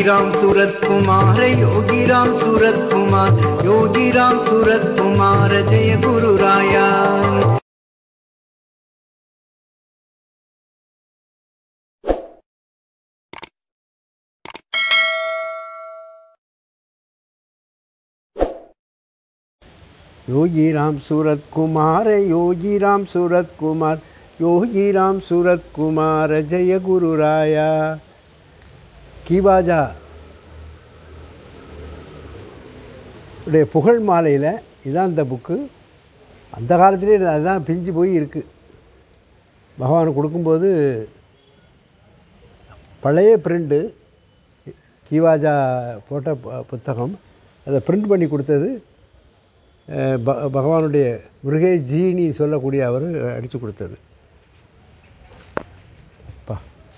योगीराम सूरत कुमार योगीराम सूरत कुमार योगीराम सूरत कुमार जय गुरु राया योगी राम सूरत कुमार योगी राम सूरत कुमार योगी राम सूरत कुमार जय गुरु राया கீவாஜா உடைய புகழ் மாலையில் இதான் இந்த புக்கு அந்த காலத்திலே இது அதுதான் பிஞ்சு போய் இருக்குது பகவான் கொடுக்கும்போது பழைய பிரிண்ட்டு கீவாஜா போட்ட பு- புத்தகம் அதை பிரிண்ட் பண்ணி கொடுத்தது அஹ், ப பகவானுடைய முருகே ஜீனி சொல்லக்கூடிய அவர் அடித்து கொடுத்தது பா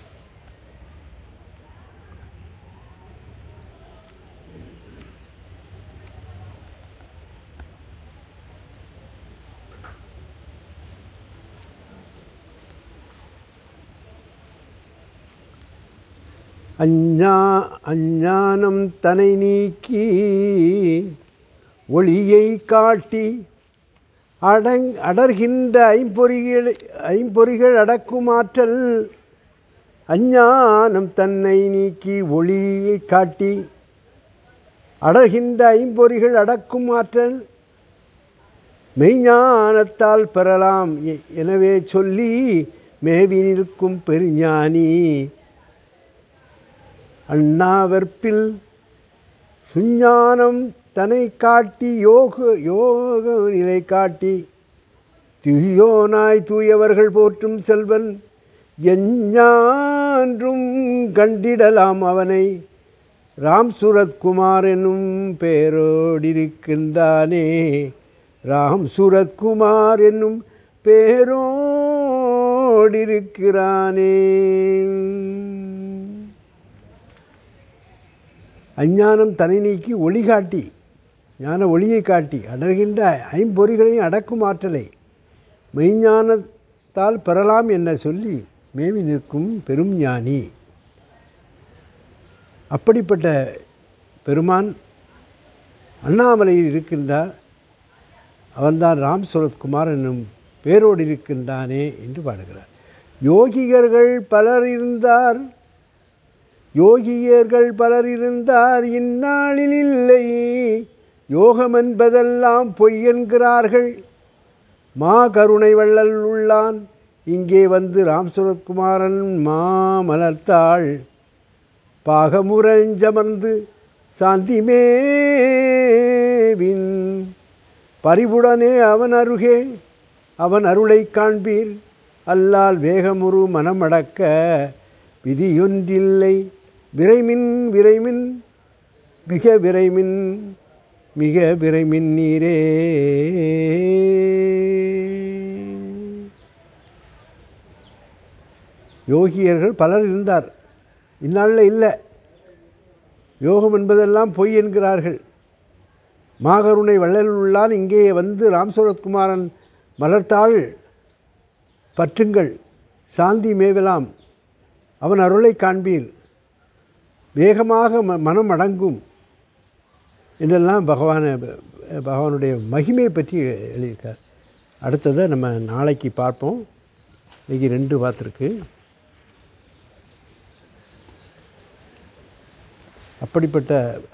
அஞ்ஞா அஞ்ஞானம் தனை நீக்கி ஒளியை காட்டி அடங் அடர்கின்ற ஐம்பொறிகள் ஐம்பொறிகள் அடக்கும் ஆற்றல் அஞ்ஞானம் தன்னை நீக்கி ஒளியை காட்டி அடர்கின்ற ஐம்பொறிகள் அடக்கும் ஆற்றல் மெய்ஞானத்தால் பெறலாம் எ- எனவே சொல்லி மேவி நிற்கும் பெருஞானி அண்ணாவற்பில் சுஞ்ஞானம் தன்னை காட்டி யோக யோக நிலை காட்டி துயோனாய் தூயவர்கள் போற்றும் செல்வன் எஞ்ஞான்றும் கண்டிடலாம் அவனை ராம் சூரத்குமார் என்னும் பேரோடிருக்கின்றானே ராம் சூரத்குமார் என்னும் பேரோடிருக்கிறானே அஞ்ஞானம் தலை நீக்கி ஒளி காட்டி ஞான ஒளியை காட்டி அடர்கின்ற ஐம்பொறிகளையும் அடக்கும் ஆற்றலை மெய்ஞானத்தால் பெறலாம் என்ன சொல்லி மேவி நிற்கும் பெரும் ஞானி அப்படிப்பட்ட பெருமான் அண்ணாமலையில் இருக்கின்றார் அவன்தான் ராம் சுரத்குமார் என்னும் பேரோடு இருக்கின்றானே என்று பாடுகிறார் யோகிகர்கள் பலர் இருந்தார் யோகியர்கள் பலர் இருந்தார் இந்நாளில் இல்லை யோகம் என்பதெல்லாம் பொய் என்கிறார்கள் மா கருணை வள்ளல் உள்ளான் இங்கே வந்து ராம் சுரத்குமாரன் மா மலர்த்தாள் பாகமுரஞ்சமர்ந்து சாந்தி மேவின் பரிவுடனே அவன் அருகே அவன் அருளை காண்பீர் அல்லால் வேகமுறு மனமடக்க விதியொன்றில்லை விரைமின் விரைமின் மிக விரைமின் மிக விரைமின் நீரே யோகியர்கள் பலர் இருந்தார் இந்நாளில் இல்லை யோகம் என்பதெல்லாம் பொய் என்கிறார்கள் மாகருணை வள்ளல் உள்ளான் இங்கே வந்து ராம்சரத்குமாரன் மலர்த்தாள் பற்றுங்கள் சாந்தி மேவலாம் அவன் அருளை காண்பீர் வேகமாக ம மனம் அடங்கும் இதெல்லாம் பகவான பகவானுடைய மகிமை பற்றி எழுதியிருக்கார் அடுத்ததை நம்ம நாளைக்கு பார்ப்போம் இன்னைக்கு ரெண்டு பார்த்துருக்கு அப்படிப்பட்ட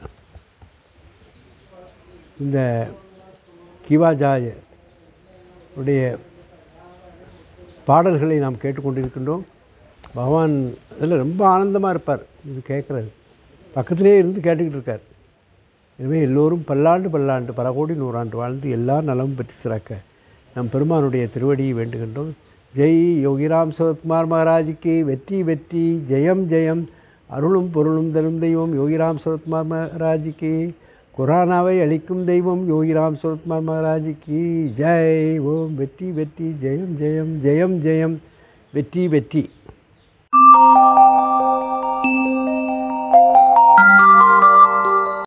இந்த கிவாஜாய உடைய பாடல்களை நாம் கேட்டுக்கொண்டிருக்கின்றோம் பகவான் அதில் ரொம்ப ஆனந்தமாக இருப்பார் இது கேட்குறது பக்கத்திலே இருந்து கேட்டுக்கிட்டு இருக்கார் எனவே எல்லோரும் பல்லாண்டு பல்லாண்டு பல கோடி நூறாண்டு வாழ்ந்து எல்லா நலமும் பெற்று சிறக்க நம் பெருமானுடைய திருவடியை வேண்டுகின்றோம் ஜெய் யோகிராம் சுரத்குமார் மகாராஜுக்கு வெற்றி வெற்றி ஜெயம் ஜெயம் அருளும் பொருளும் தரும் தெய்வம் யோகிராம் சுரத்குமார் மகாராஜுக்கு குரானாவை அளிக்கும் தெய்வம் யோகிராம் சுரத்குமார் மகாராஜுக்கு ஜெய் ஓம் வெற்றி வெற்றி ஜெயம் ஜெயம் ஜெயம் ஜெயம் வெற்றி வெற்றி